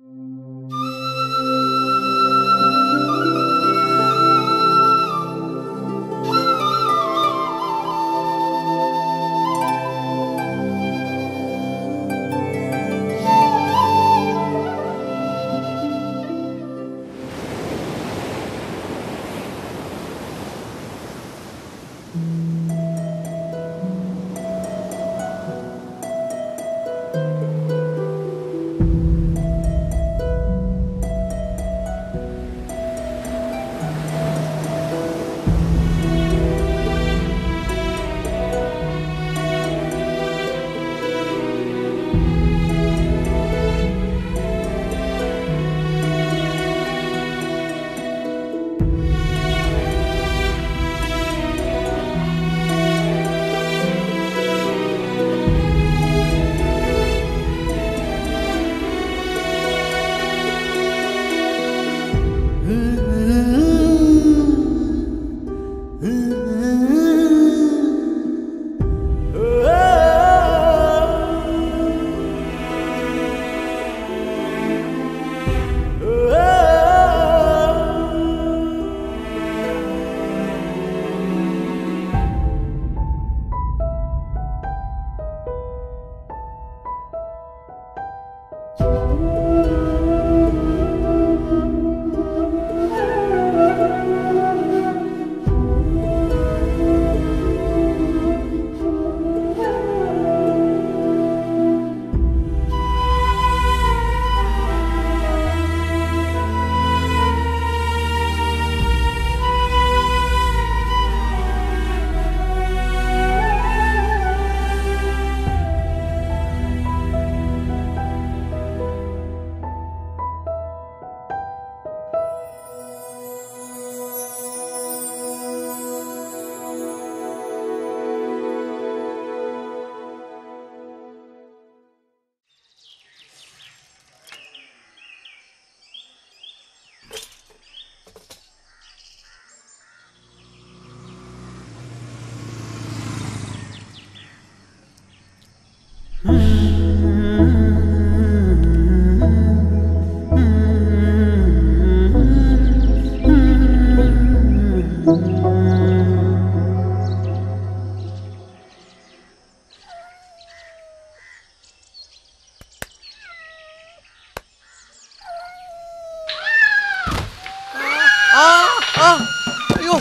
ആ ആ അയ്യോ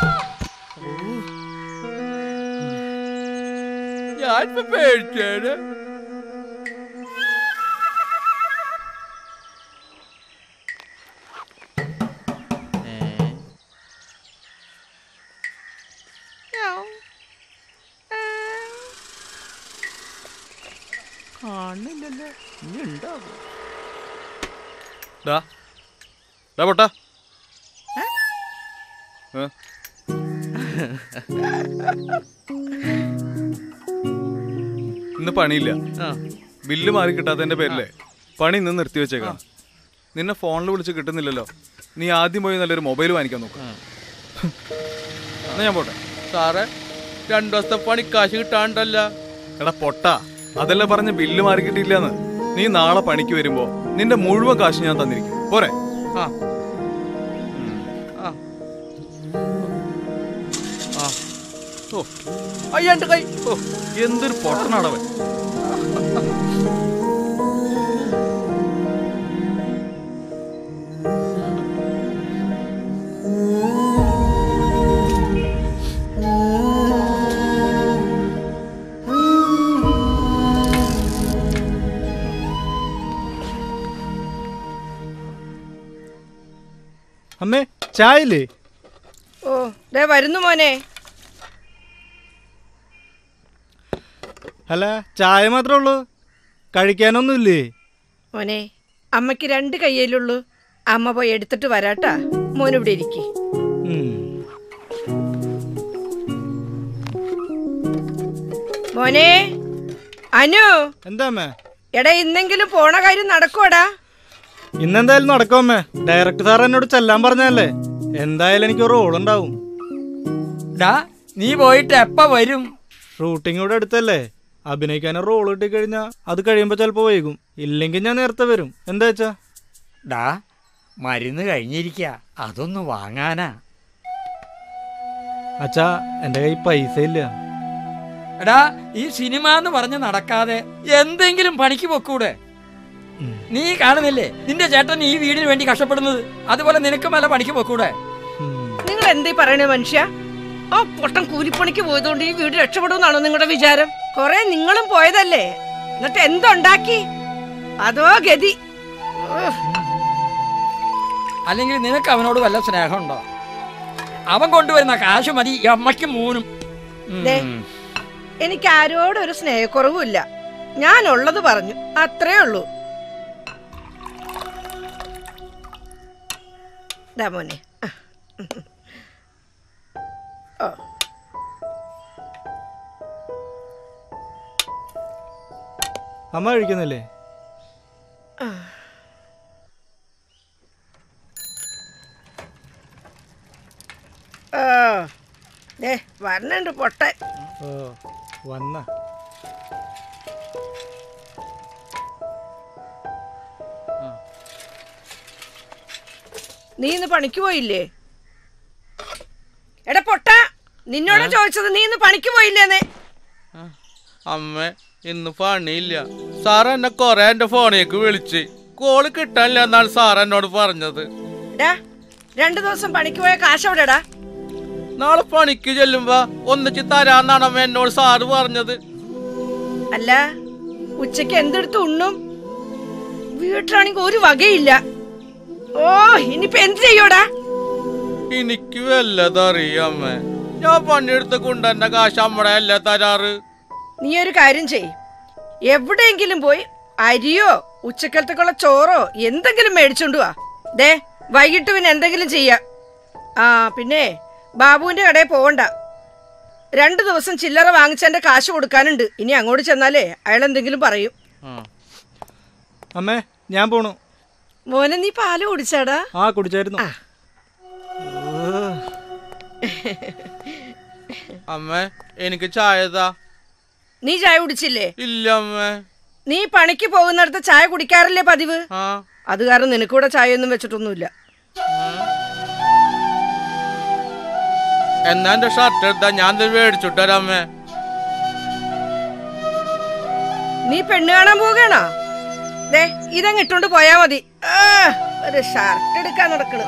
ഞാൻ പേടിച്ചേന് കാണില്ലല്ലോ ഇനി ഉണ്ടാകും ഡാ ഡാ പൊട്ടാ ഏ? ഇന്ന് പണിയില്ല ആ ബില്ല് മാറി കിട്ടാത്തതിന്റെ പേരിലെ പണി ഇന്ന് നിർത്തി വെച്ചേക്കാം നിന്നെ ഫോണിൽ വിളിച്ച് കിട്ടുന്നില്ലല്ലോ നീ ആദ്യം പോയി നല്ലൊരു മൊബൈൽ വാങ്ങിക്കാൻ നോക്കാം എന്നാ ഞാൻ പോട്ടെ സാറേ രണ്ടു ദിവസത്തെ പണിക്കാശ് കിട്ടാണ്ടല്ല എടാ പൊട്ട അതല്ല പറഞ്ഞ് ബില്ല് മാറി കിട്ടിയില്ലെന്ന് നീ നാളെ പണിക്ക് വരുമ്പോ നിന്റെ മുഴുവൻ കാശ് ഞാൻ തന്നിരിക്കും പോരെ ആ ആ ആ ഓ അയ്യ എന്റെ കൈ ഓ എന്തൊരു പൊട്ടനാടവൻ അമ്മേ ചായയില്ലേ ഓ ദേ വരുന്നു മോനെ അല്ല ചായ മാത്രമേ ഉള്ളൂ കഴിക്കാനൊന്നുമില്ലേ മോനെ അമ്മയ്ക്ക് രണ്ട് കയ്യിലുള്ളൂ അമ്മ പോയി എടുത്തിട്ട് വരാട്ടാ മോനിവിടെ ഇരിക്കെ ഉം. മോനെ അനു എന്താ അമ്മേ എടാ ഇന്നെങ്കിലും പോണ കാര്യം നടക്കുവാടാ ഇന്നെന്തായാലും നടക്കും അമ്മേ ഡയറക്ടർ സാർ എന്നോട് ചെല്ലാൻ പറഞ്ഞല്ലേ എന്തായാലും എനിക്ക് റോൾ ഉണ്ടാവും ഡാ നീ പോയിട്ട് എപ്പ വരും ഷൂട്ടിംഗ് ഇവിടെ അടുത്തല്ലേ അഭിനയിക്കാൻ റോൾ കിട്ടി കഴിഞ്ഞാൽ അത് കഴിയുമ്പോൾ ചിലപ്പോൾ വൈകും ഇല്ലെങ്കിൽ ഞാൻ നേരത്തെ വരും എന്താ വെച്ചാ ഡാ മരുന്ന് കഴിഞ്ഞിരിക്കുക അതൊന്ന് വാങ്ങാനാ അച്ഛാ എൻ്റെ കയ്യിൽ പൈസ ഇല്ല എടാ ഈ സിനിമ എന്ന് പറഞ്ഞ് നടക്കാതെ എന്തെങ്കിലും പണിക്ക് പൊക്കൂടെ ഉം. നീ കാണുന്നില്ലേ നിന്റെ ചേട്ടൻ ഈ വീടിന് വേണ്ടി കഷ്ടപ്പെടുന്നത് അതുപോലെ നിനക്കും വല്ല പണിക്ക് പൊക്കൂടെ ഉം. നിങ്ങൾ എന്തീ പറയണേ മനുഷ്യ ആ പൊട്ടൻ കൂലിപ്പണിക്ക് പോയതുകൊണ്ട് ഈ വീട് രക്ഷപ്പെടുമെന്നാണോ നിങ്ങളുടെ വിചാരം കൊറേ നിങ്ങളും പോയതല്ലേ എന്നിട്ട് എന്തുണ്ടാക്കി അതോ ഗതി ഉഫ്. അല്ലെങ്കിൽ നിനക്ക് അവനോട് വല്ല സ്നേഹമുണ്ടോ അവൻ കൊണ്ടുവരുന്ന കാശ് മതി ഈ അമ്മയ്ക്കും മൂന്നും ഉം. ദേ. എനിക്ക് ആരോടും ഒരു സ്നേഹക്കുറവുമില്ല ഞാൻ ഉള്ളത് പറഞ്ഞു അത്രേ ഉള്ളൂ ദാ മോനെ ആ. ഓ അമ്മ കഴിക്കുന്നില്ലേ ഓ ദേ വരണുണ്ട് പൊട്ടൻ ഓ വന്ന നീ ഇന്ന് പണിക്ക് പോയില്ലേ എടാ പൊട്ട നിന്നോട് ചോദിച്ചത് നീ ഇന്ന് പണിക്ക് പോയില്ലേന്ന് അമ്മ ഇന്ന് പണിയില്ല സാർ എന്നെ കൊറേ എന്റെ ഫോണിലേക്ക് വിളിച്ച് കോള് കിട്ടാനില്ല എന്നാണ് സാർ എന്നോട് പറഞ്ഞത് എടാ രണ്ടു ദിവസം പണിക്ക് പോയ കാശ് എവിടെടാ നാളെ പണിക്ക് ചെല്ലുമ്പോ ഒന്നിച്ച് തരാന്നാണ് അമ്മ എന്നോട് സാറ് പറഞ്ഞത് അല്ല ഉച്ചക്ക് എന്തെടുത്ത് ഉണ്ണും വീട്ടിലാണെങ്കിൽ ഒരു വകയില്ല ഓ ഇനിയിപ്പൊ എന്ത് ചെയ്യോടാ എനിക്ക് വല്ലതറിയാമ്മ ഞാൻ പണിയെടുത്ത് കൊണ്ടുവന്ന കാശ് അമ്മടെ അല്ല തരാറ് നീ ഒരു കാര്യം ചെയ് എവിടെയെങ്കിലും പോയി അരിയോ ഉച്ചക്കലത്തേക്കുള്ള ചോറോ എന്തെങ്കിലും മേടിച്ചോണ്ട് വാ ദേ വൈകിട്ട് പിന്നെ എന്തെങ്കിലും ചെയ്യാം ആ പിന്നെ ബാബുവിന്റെ കടയിൽ പോവണ്ട രണ്ടു ദിവസം ചില്ലറ വാങ്ങിച്ചെന്റെ കാശ് കൊടുക്കാനുണ്ട് ഇനി അങ്ങോട്ട് ചെന്നാലേ അയാൾ എന്തെങ്കിലും പറയും അമ്മേ ഞാൻ പോണു മോനെ നീ പാല് കുടിച്ചാടാ ആ കുടിച്ചായിരുന്നു ആ. അമ്മ എനിക്ക് ചായതാ നീ ചായ കുടിച്ചില്ലേ ഇല്ല അമ്മ നീ പണിക്ക് പോകുന്നിടത്ത് ചായ കുടിക്കാറില്ലേ പതിവ് ആ അത് കാരണം നിനക്കൂടെ ചായ ഒന്നും വെച്ചിട്ടൊന്നുമില്ല എന്നാ എന്റെ ഷർട്ട് എടുത്താ ഞാൻ ഇത് മേടിച്ചിട്ട് വരാം അമ്മേ നീ പെണ്ണ് കാണാൻ പോവുകയാണോ ദേ ഇതങ്ങ് ഇട്ടോണ്ട് പോയാ മതി ആ, ഒരു ഷർട്ട് എടുക്കാൻ നടക്കണ്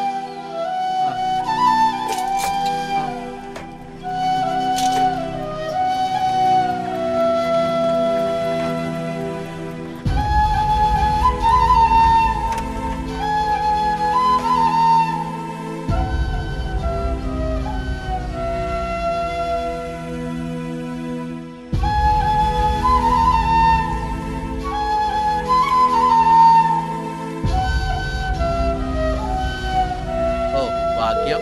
ഓ ഭാഗ്യം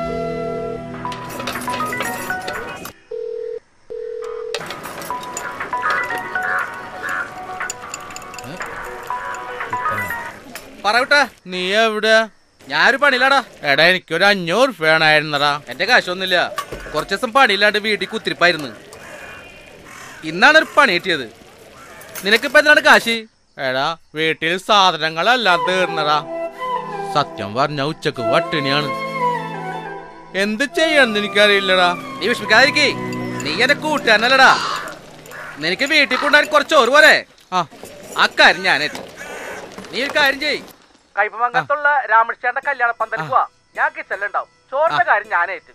പറയട്ടെ നീ എവിടെ ഞാനൊരു പണിയിലാടാ എടാ എനിക്കൊരു അഞ്ഞൂറ് റുപ്യ വേണമായിരുന്നടാ എന്റെ കാശൊന്നുമില്ല കുറച്ച് ദിവസം പണിയില്ലാണ്ട് വീട്ടിൽ കുത്തിരിപ്പായിരുന്നു ഇന്നാണ് ഒരു പണി കിട്ടിയത് നിനക്കിപ്പോ എന്താണ് കാശ് എടാ വീട്ടിൽ സാധനങ്ങളെല്ലാം തീർന്നടാ സത്യം പറഞ്ഞ ഉച്ചക്ക് പട്ടിണിയാണ് എന്ത് ചെയ്യണമെന്ന് എനിക്കറിയില്ലടാ നീ വിഷമിക്കാതിരിക്കേ നീ എന്റെ കൂട്ടുകാരനല്ലടാ നിനക്ക് വീട്ടിൽ കൊണ്ടുപോകാൻ കുറച്ച് ചോറ് പോരെ ആ അക്കാര്യം ഞാൻ ഏറ്റു നീ ഒരു കാര്യം ചെയ് കൈപ്പമംഗലത്തുള്ള രാമകൃഷ്ണന്റെ കല്യാണ പന്തൽ പോവാ ഞാൻ കിച്ചണിലുണ്ടാവും ചോറിന്റെ കാര്യം ഞാൻ ഏറ്റു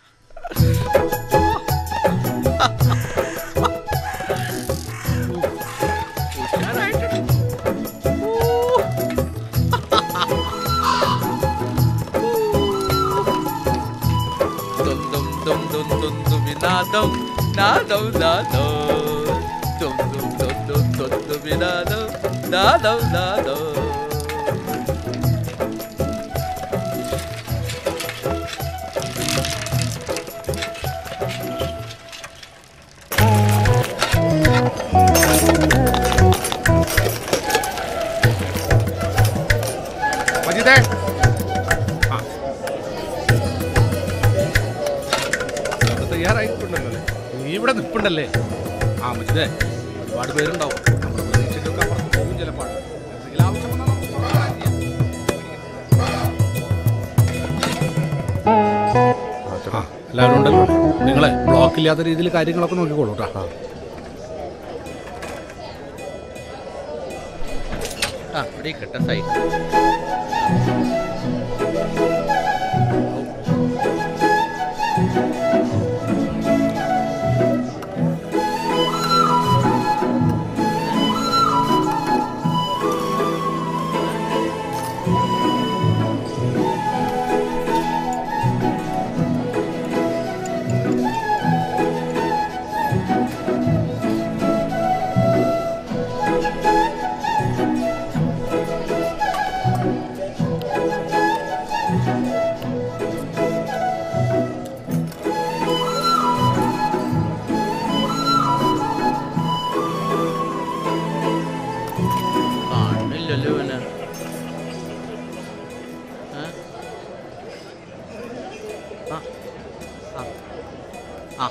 dum dum dum dum dum dum nadum nadum nadum dum dum dum dum dum dum nadum nadum nadum മജിദേ അത് തയ്യാറായിട്ടുണ്ടല്ലോ അല്ലേ നീ ഇവിടെ നിൽപ്പുണ്ടല്ലേ ആ മജിദേ ഒരുപാട് പേരുണ്ടാവും നമ്മുടെ പ്രതീക്ഷയ്ക്കൊക്കെ അപ്പുറത്ത് പോകും ചിലപ്പോൾ എന്തെങ്കിലും ആവശ്യം വന്നാൽ നമുക്ക് പറയാം. ആ എല്ലാവരും ഉണ്ടല്ലോ നിങ്ങളെ ബ്ലോക്ക് ഇല്ലാത്ത രീതിയിൽ കാര്യങ്ങളൊക്കെ നോക്കിക്കോളൂ കേട്ടോ ആ ഇവിടെ കിട്ട സൈസ് കാണില്ലല്ലോ ഇവനെ ഏ? ആ. ആ. ആ.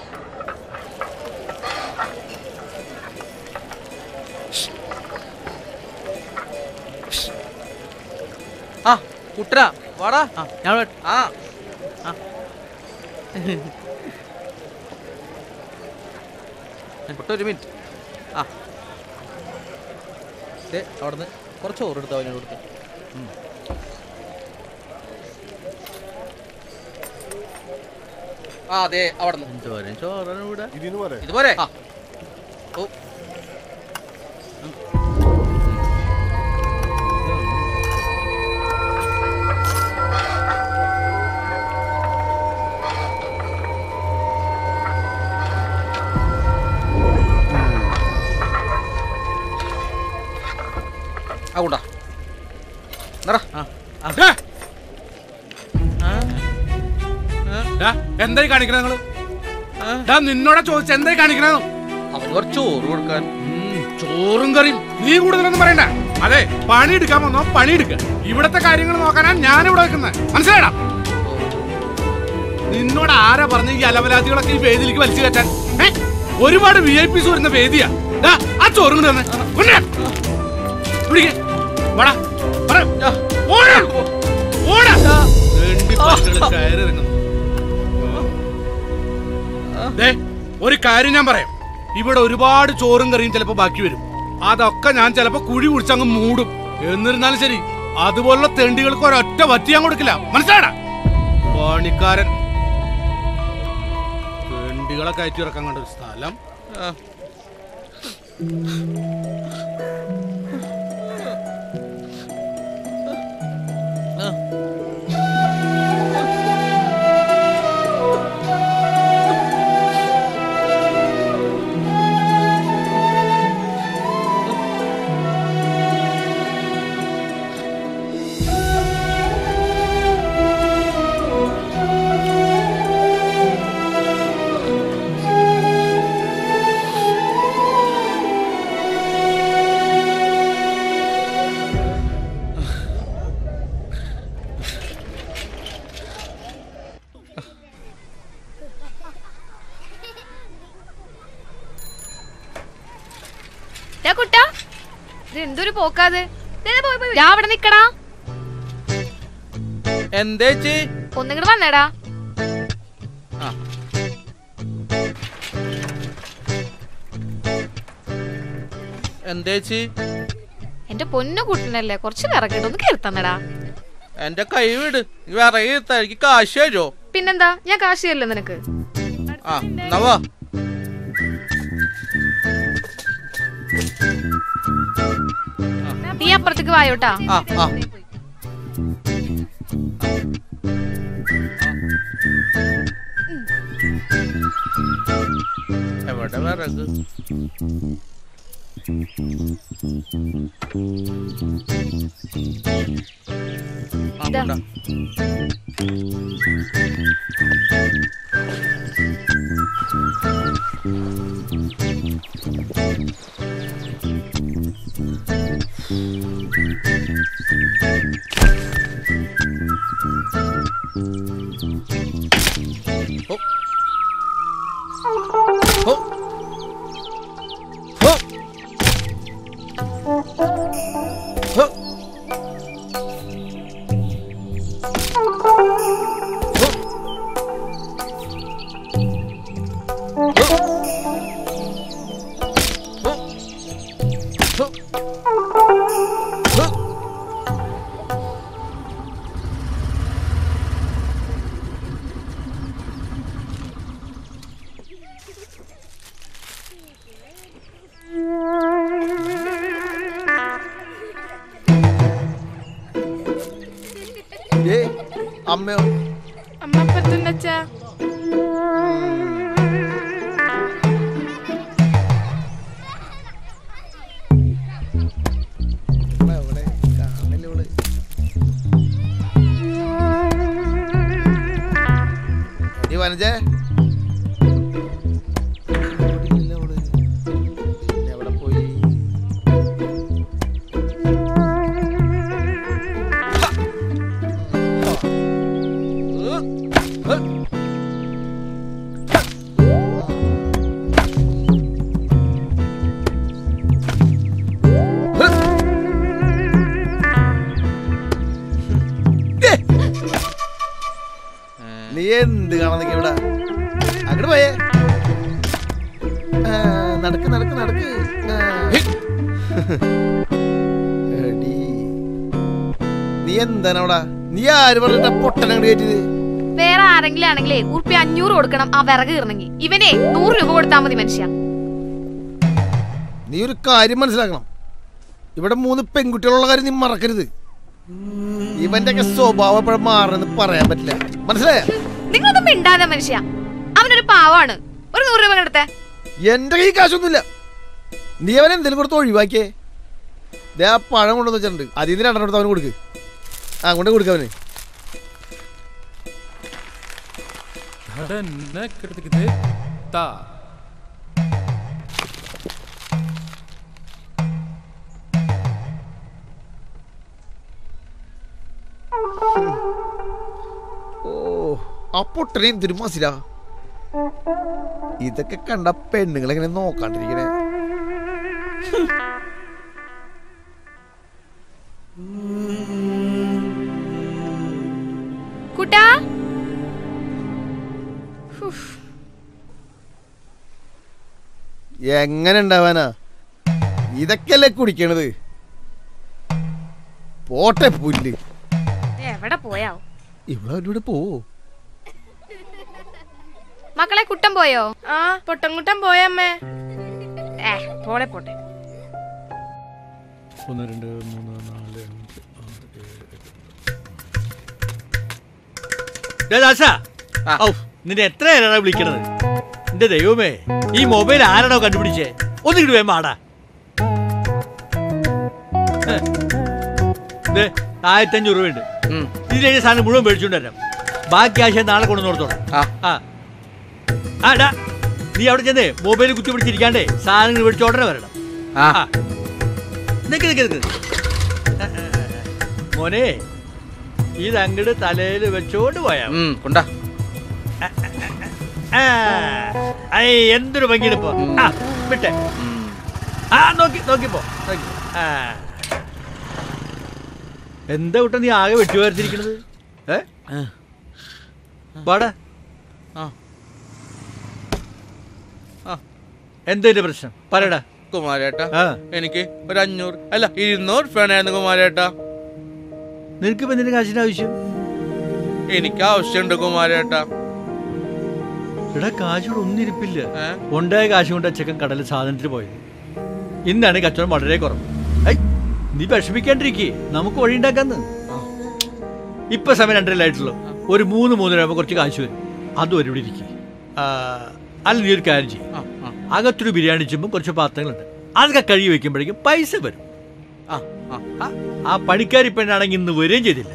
ആ കുട്ടരാ വാടാ ആ ഞാൻ ഇവിടെ- ആ ആ കുട്ട ഒരു മിനിറ്റ് ആ ദേ അവിടുന്ന് കുറച്ച് ചോറ് എടുത്ത് അവനോട് കൊടുത്ത് ഉം. ആ അതെ അവിടുന്ന് എന്തോരം ചോറാണ് ഇവിടെ ഇതുപോലെ ആ ഓ ഉം. ആ കൊണ്ടാ എന്നടാ ആ ആ ഡാ, ആ ആ ഡാ, എന്തായി കാണിക്കണ നിങ്ങള് ആ ഡാ നിന്നോടാ ചോദിച്ച എന്തായി കാണിക്കണെന്ന് അവന് കുറച്ച് ചോറ് കൊടുക്കാൻ ചോറും കറിയും നീ കൂടുതലൊന്നും പറയണ്ട അതെ പണി എടുക്കാൻ വന്നോ പണി എടുക്ക ഇവിടത്തെ കാര്യങ്ങൾ നോക്കാനാ ഞാൻ ഇവിടെ വെക്കുന്നത് മനസ്സിലായടാ നിന്നോട് ആരാ പറഞ്ഞ ഈ അലവലാദികളൊക്കെ ഈ വേദിയിലേക്ക് വലിച്ചു കയറ്റാൻ ഏ? ഒരുപാട് വി ഐ പിസ് വരുന്ന വേദിയാ ഡാ, ആ ചോറും കൂടെ തന്നെ കൊണ്ടുവരാ. പിടിക്ക്. വാടാ. പറ. ഓടാ. ഓടാ. വേണ്ടി പറ്റുള്ള കയറി ഇറങ്ങുന്നു. ദേ, ഒരു കാര്യം ഞാൻ പറയാം ഇവിടെ ഒരുപാട് ചോറും കറിയും ചിലപ്പോ ബാക്കി വരും അതൊക്കെ ഞാൻ ചിലപ്പോ കുഴി കുടിച്ചങ്ങ് മൂടും എന്നിരുന്നാലും ശരി അതുപോലുള്ള തെണ്ടികൾക്ക് ഒരൊറ്റ വറ്റി ഞാൻ കൊടുക്കില്ല മനസ്സിലാടാ പണിക്കാരൻ തെണ്ടികളെ കയറ്റി ഇറക്കാൻ കണ്ട ഒരു സ്ഥലം ആ. ആ. ദാ കുട്ടാ ഇത് എന്തൊരു പോക്കാത് ദേ ദേ പോയി പോയി ദാ അവിടെ നിക്കടാ എന്തേച്ചി ഒന്നിങ്ങട് വന്നേടാ ആ എന്തേച്ചി എന്റെ പൊന്നു കുട്ടനല്ലേ കുറച്ച് വിറകിട്ട് ഒന്ന് കയറി തന്നടാ എന്റെ കൈ വിട് വിറകി എനിക്ക് കാശ് തരുമോ പിന്നെന്താ ഞാൻ കാശ് തരില്ല നിനക്ക് ആ എന്നാ വാ നീ അപ്പുറത്തേക്ക് വായോട്ടാ ആ ആ എവിടെ വിറക് ആ, ഇതാ. കൊണ്ടാ. ഓ. ഓ. ഓ. ഓ. ഓ. ഏ അമ്മയോ അമ്മ അപ്പത്തുണ്ടച്ചാ അമ്മ എവിടെ കാണില്ല ഇവള് എടി വനജേ ഇവിടില്ല ഇവള്. പിന്നെ എവിടെ പോയി നീ എന്ത് കാണാൻ നിൽക്കുക ഇവിടെ അങ്ങോട്ട് പോയേ ആ, നടക്ക് നടക്ക് നടക്ക് ആ. എടീ. നീ എന്താണ് അവിടെ നീ ആര് പറഞ്ഞിട്ടാ പൊട്ടനങ്ങട് കയറ്റിയത് വേറെ ആരെങ്കിലും ആണെങ്കിലേ ഉറുപ്പി അഞ്ഞൂറ് കൊടുക്കണം ആ വിറക് കീറണമെങ്കിൽ ഇവനെ നൂറ് രൂപ കൊടുത്താൽ മതി മനുഷ്യ നീ ഒരു കാര്യം മനസ്സിലാക്കണം ഇവിടെ മൂന്ന് പെൺകുട്ടികളുള്ള കാര്യം നീ മറക്കരുത് ഇവന്റെ ഒക്കെ സ്വഭാവം എപ്പോഴും മാറുന്നത് പറയാൻ പറ്റില്ല മനസ്സിലായ നിങ്ങളൊന്നും മിണ്ടാതെ മനുഷ്യ അവനൊരു പാവാണ് ഒരു നൂറ് രൂപ എടുത്തേ എന്റെ കൈ കാശൊന്നുമില്ല നീ അവൻ എന്തെങ്കിലും കൊടുത്ത് ഒഴിവാക്കിയേ ദേ ആ പഴം കൊണ്ടുവന്ന് വെച്ചിട്ടുണ്ട് അതിൽ നിന്ന് രണ്ടെണ്ണം എടുത്ത് അവന് കൊടുക്ക് ആ കൊണ്ട് കൊടുക്ക അവന് ഓ ആ പൊട്ടനെ എന്തൊരു മസിലാ ഇതൊക്കെ കണ്ട പെണ്ണുങ്ങൾ എങ്ങനെ നോക്കാണ്ടിരിക്കണേ കുട്ടാ എങ്ങനെ ഉണ്ടാവാനാ ഇതൊക്കെയല്ലേ കുടിക്കണത് പോട്ടെ പുല്ല് എവിടെ പോയാവോ ഇവിടെ അവരുടെ പോവോ മക്കളെ കുട്ടം പോയോ ആ പൊട്ടൻകുട്ടൻ പോയമ്മേ ഏ പോളെ പോട്ടെ ഒന്ന് രണ്ട് മൂന്ന് നാല് അഞ്ച് ആറ് ദാസ ആ. ഔ നിന്നെ എത്ര നേരമാണ് വിളിക്കണത് എന്റെ ദൈവമേ ഈ മൊബൈൽ ആരാണോ കണ്ടുപിടിച്ചേ ഒന്നിങ്ങോട്ട് വേം മാടാ ഏ. ദേ, ആയിരത്തഞ്ഞൂറ് രൂപയുണ്ട് ഉം. ഇതിലെ സാധനം മുഴുവൻ മേടിച്ചുകൊണ്ട് വരാം ബാക്കി ആശയം നാളെ കൊണ്ടു കൊടുത്തോളാം ആ ആ ആ ഡാ നീ അവിടെ ചെന്നേ മൊബൈൽ കുത്തി പിടിച്ചിരിക്കാണ്ടേ സാധനങ്ങൾ മേടിച്ച് ഉടനെ വരണം ആ ആ. നിക്ക് നിക്ക് നിക്ക് ആ, ആ, ആ. മോനെ ഇത് അങ്ങട് തലയിൽ വെച്ചോണ്ട് പോയാ മതി. ഉം, കൊണ്ടാ ആ, ഐ, എന്തൊരു ഭംഗിയെടുപ്പോ ആ വിട്ടെ ആ നോക്കി നോക്കിപ്പോ നോക്കി ആ എന്താ കുട്ട നീ ആകെ വെട്ടി വരച്ചിരിക്കണത് ഏ പാടാ ആ. ആ. എന്താ ഇതിന്റെ പ്രശ്നം പറയടാ കുമാരേട്ടാ ആ എനിക്ക് ഒരു അഞ്ഞൂറ് അല്ല ഇരുന്നൂറ് റുപ്യാണായിരുന്നു കുമാരേട്ടാ നിനക്ക് ഇപ്പൊ എന്തിന്റെ കാശിന്റെ ആവശ്യം എനിക്ക് ആവശ്യമുണ്ട് കുമാരേട്ടാ എടാ കാശോട് ഒന്നിരിപ്പില്ല ഏ? ഉണ്ടായ കാശ് കൊണ്ട് അച്ചക്കൻ കടലിൽ സാധനത്തിന് പോയത് ഇന്നാണ് കച്ചവടം വളരെ കുറവ് ഐ നീ വിഷമിക്കാണ്ടിരിക്കേ നമുക്ക് വഴിയുണ്ടാക്കാന്ന് ഇപ്പൊ സമയം രണ്ടരയിലായിട്ടുള്ളൂ ഒരു മൂന്ന് മൂന്നര ആകുമ്പോൾ കുറച്ച് കാശ് വരും അതും ഒരു ഇവിടെ ഇരിക്കും അല്ല നീ ഒരു കാര്യം ചെയ്യും ആ, ആ, അകത്തൊരു ബിരിയാണി ചെമ്പും കുറച്ച് പാത്രങ്ങളുണ്ട് അതൊക്കെ കഴുകി വെക്കുമ്പോഴേക്കും പൈസ വരും ആ, ആ. ആ, ആ പണിക്കാരി പെണ്ണാണെങ്കിൽ ഇന്ന് വരികയും ചെയ്തില്ല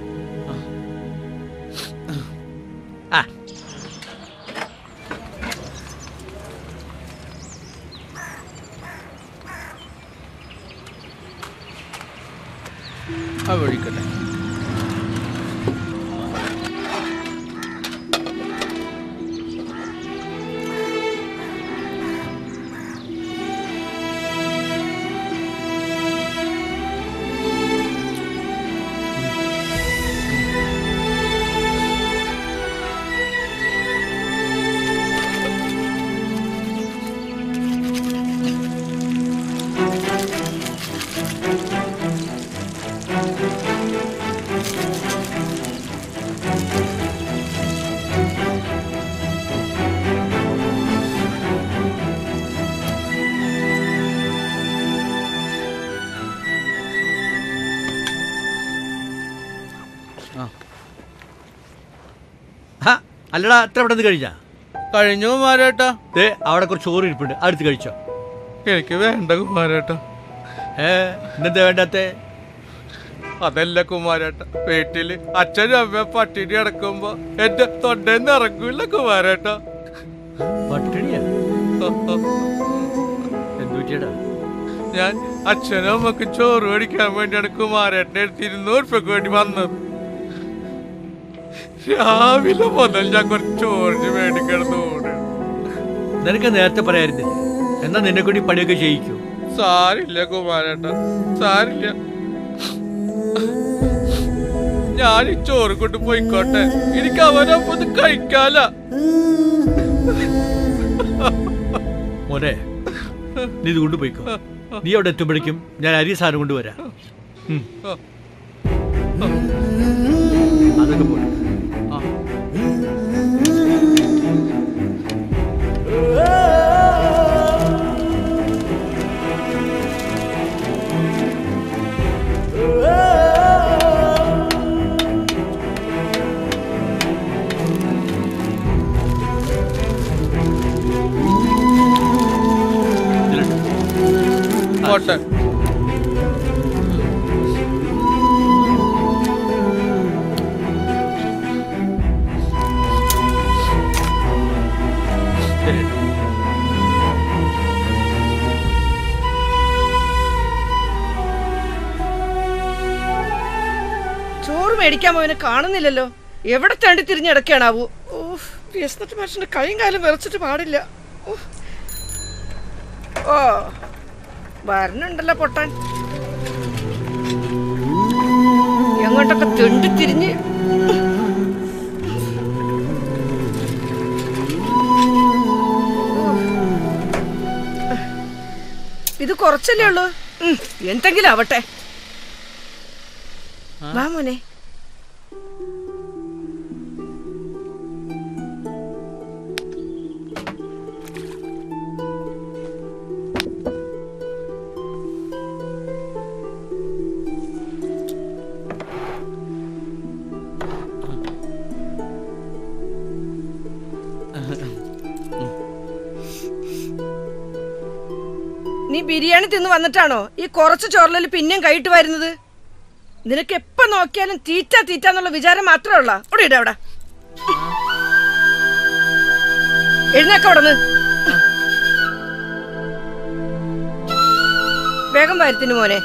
ആ ആ വഴിക്കട്ടെ അല്ലടാ എത്ര പെട്ടെന്ന് കഴിഞ്ഞാ കഴിഞ്ഞു കുമാരേട്ടാ ദേ അവിടെ കുറച്ച് ചോറ് ഇരിപ്പുണ്ട് അടുത്ത് കഴിച്ചോ എനിക്ക് വേണ്ട കുമാരേട്ടാ ഏ ഇന്നെന്താ വേണ്ടാത്തേ അതല്ല കുമാരേട്ട വീട്ടില് അച്ഛനും അമ്മ പട്ടിണി കിടക്കുമ്പോ എന്റെ തൊണ്ടേന്ന് ഇറങ്ങൂല കുമാരേട്ട പട്ടിണിയാ എന്തു പറ്റിയടാ ഞാൻ അച്ഛനും അമ്മക്ക് ചോറ് മേടിക്കാൻ വേണ്ടിയാണ് കുമാരേട്ടനെ അടുത്ത് ഇരുന്നൂറ് രൂപയ്ക്ക് വേണ്ടി വന്നത് രാവിലെ മുതൽ ഞാൻ കുറച്ച് ചോറിന് വേണ്ടി കിടന്നു ഓടുകയാണ്. നിനക്ക് നേരത്തെ പറയായിരുന്നില്ലേ എന്നാ നിന്നെ കൂടി പണിയൊക്കെ ചെയ്യിക്കൂ സാരില്ല കുമാരേട്ട സാരില്ല ഞാൻ ഈ ചോറ് കൊണ്ട് പോയിക്കോട്ടെ എനിക്ക് അവനൊപ്പം ഇത് കഴിക്കാല മോനെ നീ ഇത് കൊണ്ടുപോയിക്കോ നീ അവിടെ എത്തുമ്പോഴേക്കും ഞാൻ അരി സാധനം കൊണ്ടുവരാം ഉം. അതൊക്കെ പോട്ടെ പോട്ടെ ശരി ചോറ് മേടിക്കാൻ പോയവനെ കാണുന്നില്ലല്ലോ എവിടെ തണ്ടി തിരിഞ്ഞിടക്കാണാവൂ ഓഹ് വിയസ്നട്ട് മനുഷ്യന്റെ കൈയും കാലും വിറച്ചിട്ട് പാടില്ല ഉഫ്. ഓ വരണുണ്ടല്ലോ പൊട്ടാൻ എങ്ങോട്ടൊക്കെ തെണ്ടി തിരിഞ്ഞ് ഇത് കുറച്ചല്ലേ ഉള്ളൂ ഉം, എന്തെങ്കിലും ആവട്ടെ വാ മോനെ നീ ബിരിയാണി തിന്ന് വന്നിട്ടാണോ ഈ കുറച്ച് ചോറിലിൽ പിന്നെയും കൈയിട്ട് വരുന്നത് നിനക്ക് എപ്പോ നോക്കിയാലും തീറ്റ തീറ്റ എന്നുള്ള വിചാരം മാത്രമേ ഉള്ള അവിടെ ഇട അവിടെ എഴുന്നേക്ക അവിടെ വേഗം വരുത്തിന് മോനെ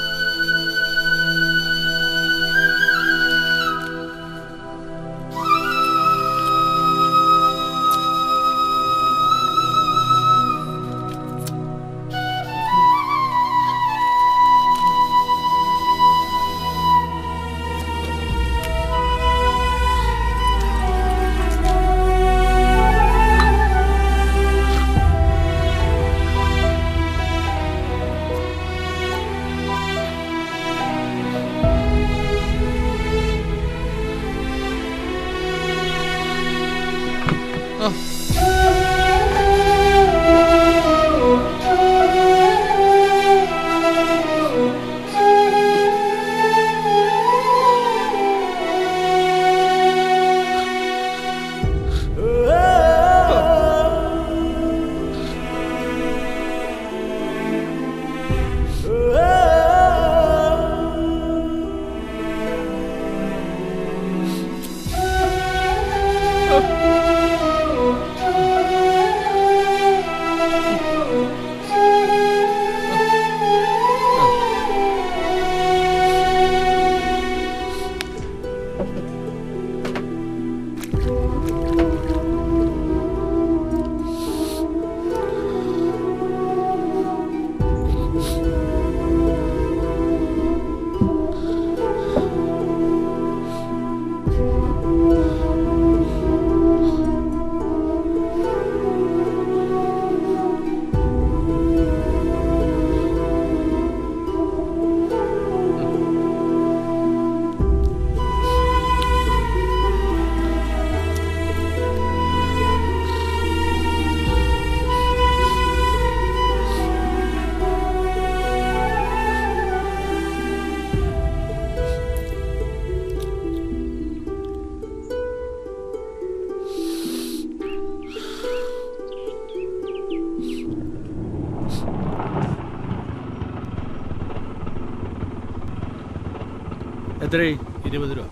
എത്രയായി ഇരുപത് രൂപ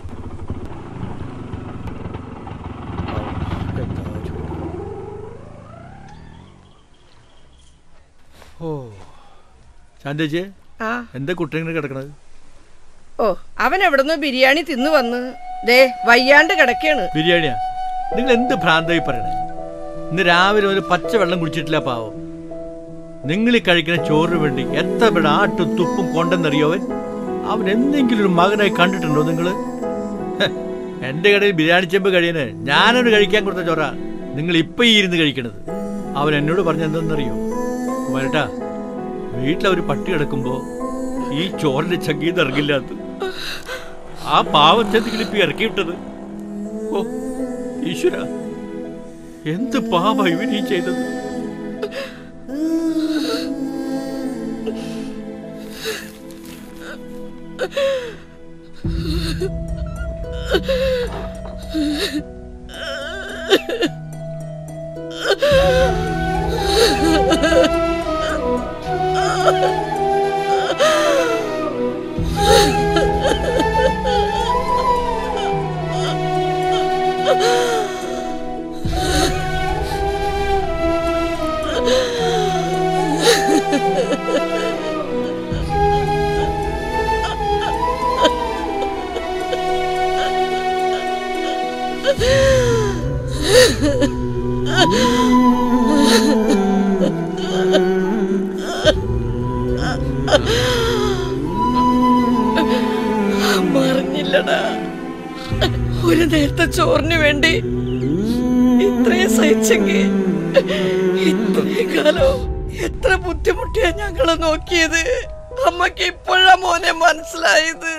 ഓ ശാന്തേച്ചി ആ എന്താ കുട്ടിങ്ങനെ കിടക്കണത് ഓ അവൻ എവിടുന്ന് ബിരിയാണി തിന്നു വന്ന് ദേ വയ്യാണ്ട് കിടക്കാണ് ബിരിയാണിയാ നിങ്ങൾ എന്ത് ഭ്രാന്തായി പറയണേ ഇന്ന് രാവിലെ ഒരു പച്ച വെള്ളം കുടിച്ചിട്ടില്ല പാവം നിങ്ങൾ ഈ കഴിക്കുന്ന ചോറിന് വേണ്ടി എത്ര പേരുടെ ആട്ടും തുപ്പും കൊണ്ടെന്നറിയോ അവൻ അവൻ എന്തെങ്കിലും ഒരു മകനായി കണ്ടിട്ടുണ്ടോ നിങ്ങള് ഹെ, എന്റെ കടയിൽ ബിരിയാണി ചെമ്പ് കഴിയണേ ഞാനൊരു കഴിക്കാൻ കൊടുത്ത ചോറ നിങ്ങൾ ഇപ്പൊ ഈ ഇരുന്ന് കഴിക്കണത് അവൻ എന്നോട് പറഞ്ഞ എന്തെന്നറിയോ കുമാരട്ടാ വീട്ടിലൊരു പട്ടി കിടക്കുമ്പോ ഈ ചോറിന്റെ ചങ്കീന്ന് ഇറങ്ങില്ല അത് ആ പാവച്ചെന്തെങ്കിലും ഇപ്പൊ ഇറക്കി വിട്ടത് ഓ ഈശ്വര എന്ത് പാപ ഇവൻ ഈ ചെയ്തത് മറിഞ്ഞില്ലടാ ഒരു നേരത്തെ ചോറിന് വേണ്ടി ഇത്രയും സഹിച്ചെങ്കിൽ ഇത്രയും കാലം എത്ര ബുദ്ധിമുട്ടിയാ ഞങ്ങള് നോക്കിയത് അമ്മക്ക് ഇപ്പോഴാ മോനെ മനസ്സിലായത്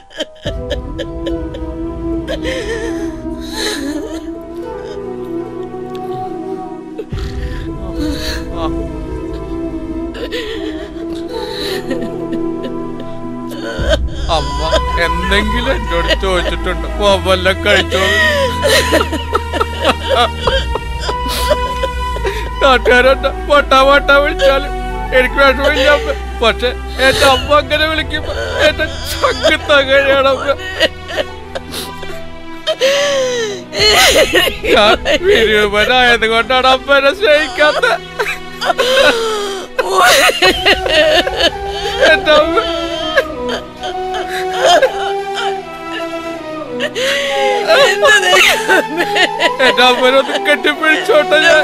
അമ്മ എന്തെങ്കിലും എന്നോട് ചോദിച്ചിട്ടുണ്ട് വല്ല കഴിച്ചോളൂ നാട്ടുകാരെന്നെ വട്ടാ വട്ടാ വിളിച്ചാലും എനിക്ക് വിഷമില്ല അമ്മ പക്ഷെ എന്റെ അമ്മ അങ്ങനെ വിളിക്കുമ്പോ എന്റെ ചങ്ക് തകഴയാണ് അമ്മ ഞാൻ വിരൂപനായത് കൊണ്ടാണ് അമ്മനെ സ്നേഹിക്കാത്ത എന്റെ അമ്മ എന്റെ അമ്മനൊന്ന് കെട്ടിപ്പിടിച്ചോട്ടെ ഞാൻ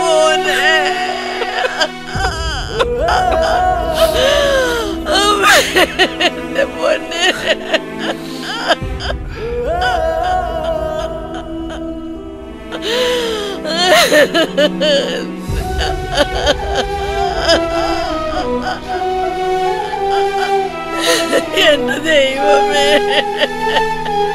എന്റെ ദൈവമേ